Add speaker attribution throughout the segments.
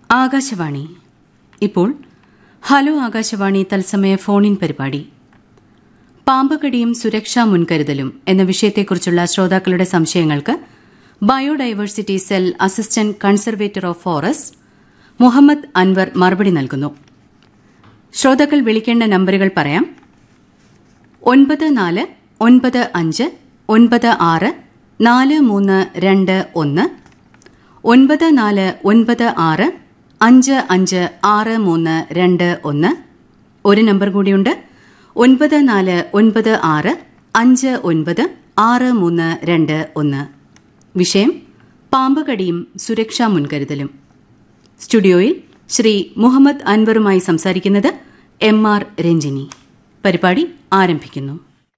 Speaker 1: ആകാശവാണി ഇപ്പോൾ ഹലോ ആകാശവാണി തത്സമയ ഫോണിൻ പരിപാടി പാമ്പുകടിയും സുരക്ഷാ മുൻകരുതലും എന്ന വിഷയത്തെക്കുറിച്ചുള്ള ശ്രോതാക്കളുടെ സംശയങ്ങൾക്ക് biodiversity cell assistant conservator of forest Muhammad Anwar മറുപടി നൽകുന്നു ശ്രോതാക്കൾ വിളിക്കേണ്ട നമ്പറുകൾ പറയാം ഒൻപത് നാല് ഒൻപത് അഞ്ച് ഒൻപത് ആറ് നാല് മൂന്ന് രണ്ട് ഒന്ന് ഒൻപത് നാല് ഒൻപത് ആറ് അഞ്ച് അഞ്ച് ആറ് മൂന്ന് രണ്ട് ഒന്ന് ഒരു നമ്പർ കൂടിയുണ്ട് ഒൻപത് നാല് ഒൻപത് ആറ് അഞ്ച് ഒൻപത് ആറ് മൂന്ന് രണ്ട് ഒന്ന് വിഷയം പാമ്പുകടിയും സുരക്ഷാ മുൻകരുതലും സ്റ്റുഡിയോയിൽ ശ്രീ മുഹമ്മദ് അൻവറുമായി സംസാരിക്കുന്നത് എം ആർ രഞ്ജിനി പരിപാടി ആരംഭിക്കുന്നു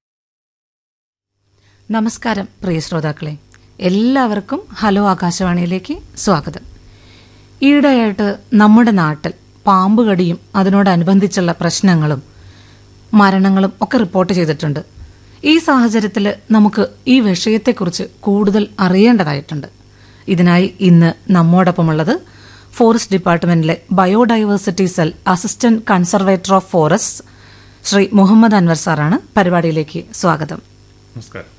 Speaker 2: നമസ്കാരം പ്രിയ ശ്രോതാക്കളെ എല്ലാവർക്കും ഹലോ ആകാശവാണിയിലേക്ക് സ്വാഗതം ഈയിടെയായിട്ട് നമ്മുടെ നാട്ടിൽ പാമ്പ് കടിയും അതിനോടനുബന്ധിച്ചുള്ള പ്രശ്നങ്ങളും മരണങ്ങളും ഒക്കെ റിപ്പോർട്ട് ചെയ്തിട്ടുണ്ട് ഈ സാഹചര്യത്തിൽ നമുക്ക് ഈ വിഷയത്തെക്കുറിച്ച് കൂടുതൽ അറിയേണ്ടതായിട്ടുണ്ട് ഇതിനായി ഇന്ന് നമ്മോടൊപ്പമുള്ളത് ഫോറസ്റ്റ് ഡിപ്പാർട്ട്മെന്റിലെ biodiversity cell assistant conservator of forest Shri Muhammad Anwar സാറാണ് പരിപാടിയിലേക്ക് സ്വാഗതം
Speaker 3: നമസ്കാരം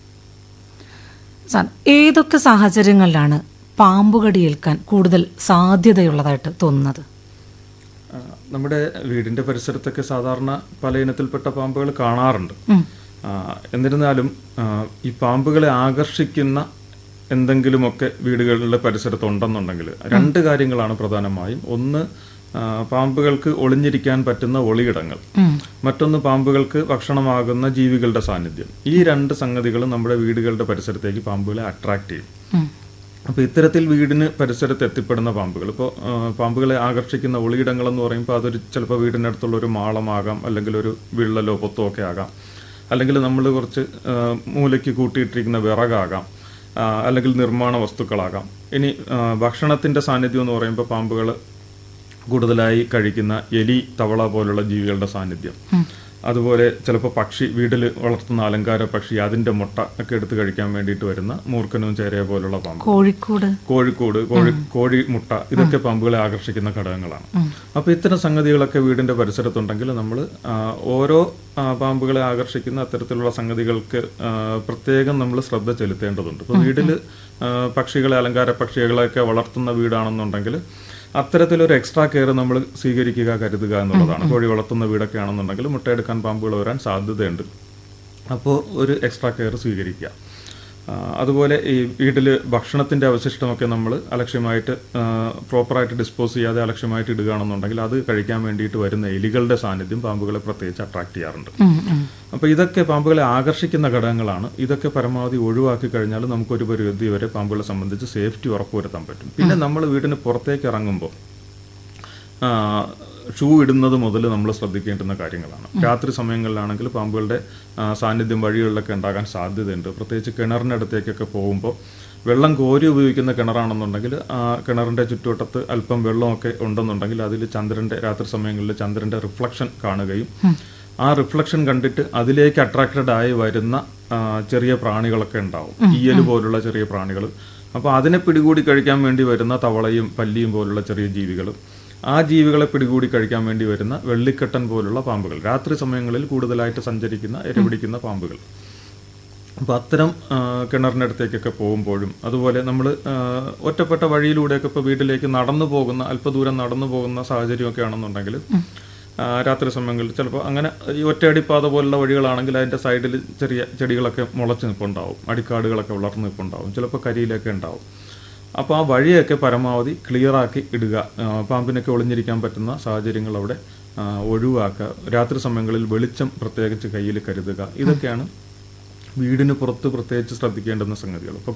Speaker 2: സാർ ഏതൊക്കെ സാഹചര്യങ്ങളിലാണ് പാമ്പുകടിയേൽക്കാൻ കൂടുതൽ സാധ്യതയുള്ളതായിട്ട് തോന്നുന്നത്
Speaker 3: ആ, നമ്മുടെ വീടിന്റെ പരിസരത്തൊക്കെ സാധാരണ പല ഇനത്തിൽപ്പെട്ട പാമ്പുകൾ കാണാറുണ്ട് ആ, എന്നിരുന്നാലും ആ, ഈ പാമ്പുകളെ ആകർഷിക്കുന്ന എന്തെങ്കിലുമൊക്കെ വീടുകളുടെ പരിസരത്ത് ഉണ്ടെന്നുണ്ടെങ്കിൽ രണ്ട് കാര്യങ്ങളാണ് പ്രധാനമായും ഒന്ന് ആ, പാമ്പുകൾക്ക് ഒളിഞ്ഞിരിക്കാൻ പറ്റുന്ന ഒളിയിടങ്ങൾ മറ്റൊന്ന് പാമ്പുകൾക്ക് ഭക്ഷണമാകുന്ന ജീവികളുടെ സാന്നിധ്യം ഈ രണ്ട് സംഗതികളും നമ്മുടെ വീടുകളുടെ പരിസരത്തേക്ക് പാമ്പുകളെ അട്രാക്ട് ചെയ്യും അപ്പോൾ ഇത്തരത്തിൽ വീടിന് പരിസരത്ത് എത്തിപ്പെടുന്ന പാമ്പുകൾ ഇപ്പോൾ പാമ്പുകളെ ആകർഷിക്കുന്ന ഒളിയിടങ്ങൾ എന്ന് പറയുമ്പോൾ അതൊരു ചിലപ്പോൾ വീടിനടുത്തുള്ള ഒരു മാളമാകാം അല്ലെങ്കിൽ ഒരു വിള്ളലോ പൊത്തോ ഒക്കെ ആകാം അല്ലെങ്കിൽ നമ്മൾ കുറച്ച് ആ, മൂലയ്ക്ക് കൂട്ടിയിട്ടിരിക്കുന്ന വിറകാകാം ആ, അല്ലെങ്കിൽ നിർമ്മാണ വസ്തുക്കളാകാം ഇനി ആ, ഭക്ഷണത്തിന്റെ സാന്നിധ്യം എന്ന് പറയുമ്പോൾ പാമ്പുകൾ കൂടുതലായി കഴിക്കുന്ന എലി തവള പോലുള്ള ജീവികളുടെ സാന്നിധ്യം അതുപോലെ ചിലപ്പോൾ പക്ഷി വീട്ടിൽ വളർത്തുന്ന അലങ്കാര പക്ഷി അതിന്റെ മുട്ട ഒക്കെ എടുത്ത് കഴിക്കാൻ വേണ്ടിയിട്ട് വരുന്ന മൂർഖനും ചേരയ പോലുള്ള പാമ്പ്
Speaker 2: കോഴിക്കോട്
Speaker 3: കോഴിക്കോട് കോഴി കോഴി മുട്ട ഇതൊക്കെ പാമ്പുകളെ ആകർഷിക്കുന്ന ഘടകങ്ങളാണ് അപ്പൊ ഇത്തരം സംഗതികളൊക്കെ വീടിന്റെ പരിസരത്തുണ്ടെങ്കിൽ നമ്മൾ ഓരോ ആ, പാമ്പുകളെ ആകർഷിക്കുന്ന അത്തരത്തിലുള്ള സംഗതികൾക്ക് ആ, പ്രത്യേകം നമ്മൾ ശ്രദ്ധ ചെലുത്തേണ്ടതുണ്ട് ഇപ്പൊ വീട്ടിൽ പക്ഷികളെ അലങ്കാര പക്ഷികളെയൊക്കെ വളർത്തുന്ന വീടാണെന്നുണ്ടെങ്കിൽ അത്തരത്തിലൊരു എക്സ്ട്രാ കെയർ നമ്മൾ സ്വീകരിക്കുക കരുതുക എന്നുള്ളതാണ് കോഴി വളർത്തുന്ന വീടൊക്കെ ആണെന്നുണ്ടെങ്കിൽ മുട്ടയെടുക്കാൻ പാമ്പുകൾ വരാൻ സാധ്യതയുണ്ട് അപ്പോൾ ഒരു എക്സ്ട്രാ കെയർ സ്വീകരിക്കുക ആ, അതുപോലെ ഈ വീട്ടിൽ ഭക്ഷണത്തിന്റെ അവശിഷ്ടമൊക്കെ നമ്മൾ അലക്ഷ്യമായിട്ട് ആ, പ്രോപ്പറായിട്ട് ഡിസ്പോസ് ചെയ്യാതെ അലക്ഷ്യമായിട്ട് ഇടുകയാണെന്നുണ്ടെങ്കിൽ അത് കഴിക്കാൻ വേണ്ടിയിട്ട് വരുന്ന എലികളുടെ സാന്നിധ്യം പാമ്പുകളെ പ്രത്യേകിച്ച് അട്രാക്ട് ചെയ്യാറുണ്ട് അപ്പോൾ ഇതൊക്കെ പാമ്പുകളെ ആകർഷിക്കുന്ന ഘടകങ്ങളാണ് ഇതൊക്കെ പരമാവധി ഒഴിവാക്കി കഴിഞ്ഞാൽ നമുക്കൊരു പരിധി വരെ പാമ്പുകളെ സംബന്ധിച്ച് സേഫ്റ്റി ഉറപ്പുവരുത്താൻ പറ്റും പിന്നെ നമ്മൾ വീടിന് പുറത്തേക്ക് ഇറങ്ങുമ്പോൾ ആ, ഷൂ ഇടുന്നത് മുതൽ നമ്മൾ ശ്രദ്ധിക്കേണ്ടുന്ന കാര്യങ്ങളാണ് രാത്രി സമയങ്ങളിലാണെങ്കിൽ പാമ്പുകളുടെ ആ, സാന്നിധ്യം വഴികളിലൊക്കെ ഉണ്ടാകാൻ സാധ്യതയുണ്ട് പ്രത്യേകിച്ച് കിണറിനടുത്തേക്കൊക്കെ പോകുമ്പോൾ വെള്ളം കോരി ഉപയോഗിക്കുന്ന കിണറാണെന്നുണ്ടെങ്കിൽ ആ കിണറിന്റെ ചുറ്റുവട്ടത്ത് അല്പം വെള്ളമൊക്കെ ഉണ്ടെന്നുണ്ടെങ്കിൽ അതിൽ ചന്ദ്രന്റെ രാത്രി സമയങ്ങളിൽ ചന്ദ്രന്റെ റിഫ്ലക്ഷൻ കാണുകയും ആ റിഫ്ലക്ഷൻ കണ്ടിട്ട് അതിലേക്ക് അട്രാക്റ്റഡ് ആയി വരുന്ന ആ, ചെറിയ പ്രാണികളൊക്കെ ഉണ്ടാവും ഈയല് പോലുള്ള ചെറിയ പ്രാണികൾ അപ്പോൾ അതിനെ പിടികൂടി കഴിക്കാൻ വേണ്ടി വരുന്ന തവളയും പല്ലിയും പോലുള്ള ചെറിയ ജീവികൾ ആ ജീവികളെ പിടികൂടി കഴിക്കാൻ വേണ്ടി വരുന്ന വെള്ളിക്കെട്ടൻ പോലുള്ള പാമ്പുകൾ രാത്രി സമയങ്ങളിൽ കൂടുതലായിട്ട് സഞ്ചരിക്കുന്ന ഇരപിടിക്കുന്ന പാമ്പുകൾ അപ്പോൾ അത്തരം ആ, കിണറിനടുത്തേക്കൊക്കെ പോകുമ്പോഴും അതുപോലെ നമ്മൾ ഒറ്റപ്പെട്ട വഴിയിലൂടെയൊക്കെ ഇപ്പോൾ വീട്ടിലേക്ക് നടന്നു പോകുന്ന അല്പദൂരം നടന്നു പോകുന്ന സാഹചര്യമൊക്കെ ആണെന്നുണ്ടെങ്കിൽ ആ, രാത്രി സമയങ്ങളിൽ ചിലപ്പോൾ അങ്ങനെ ഈ ഒറ്റയടിപ്പാത പോലുള്ള വഴികളാണെങ്കിൽ അതിൻ്റെ സൈഡിൽ ചെറിയ ചെടികളൊക്കെ മുളച്ച് നിൽപ്പുണ്ടാവും അടിക്കാടുകളൊക്കെ വളർന്ന് നിൽപ്പുണ്ടാവും ചിലപ്പോൾ കരിയിലൊക്കെ ഉണ്ടാവും അപ്പോൾ ആ വഴിയൊക്കെ പരമാവധി ക്ലിയറാക്കി ഇടുക ആ, പാമ്പിനൊക്കെ ഒളിഞ്ഞിരിക്കാൻ പറ്റുന്ന സാഹചര്യങ്ങൾ അവിടെ ആ, ഒഴിവാക്കുക രാത്രി സമയങ്ങളിൽ വെളിച്ചം പ്രത്യേകിച്ച് കയ്യിൽ കരുതുക ഇതൊക്കെയാണ് വീടിന് പുറത്ത് പ്രത്യേകിച്ച് ശ്രദ്ധിക്കേണ്ടുന്ന സംഗതികൾ ഇപ്പോൾ